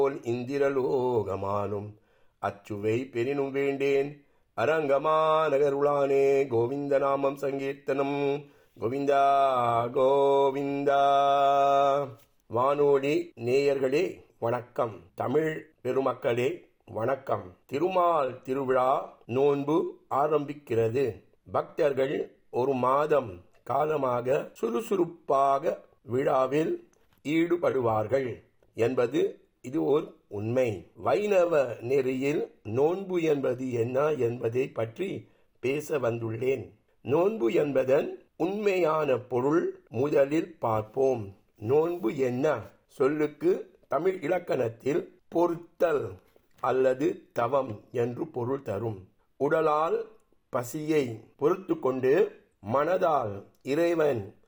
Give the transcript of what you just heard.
போல் இந்திரலோகமானும் அச்சுவை பெரினும் வேண்டேன் அரங்கமா நகருளானே கோவிந்த நாமம் சங்கீர்த்தனம் கோவிந்தா கோவிந்தா வானோடி நேயர்களே வணக்கம் தமிழ் பெருமக்களே வணக்கம் திருமால் திருவிழா நோன்பு ஆரம்பிக்கிறது பக்தர்கள் ஒரு மாதம் காலமாக சுறுசுறுப்பாக விழாவில் ஈடுபடுவார்கள் என்பது இது ஒரு உண்மை வைணவ நெறியில் நோன்பு என்பது என்ன என்பதை பற்றி பேச வந்துள்ளேன் நோன்பு என்பதன் உண்மையான பொருள் முதலில் பார்ப்போம் நோன்பு என்ன சொல்லுக்கு தமிழ் இலக்கணத்தில் பொறுத்தல் அல்லது தவம் என்று பொருள் தரும் உடலால் பசியை பொறுத்து கொண்டு மனதால் இறைவன்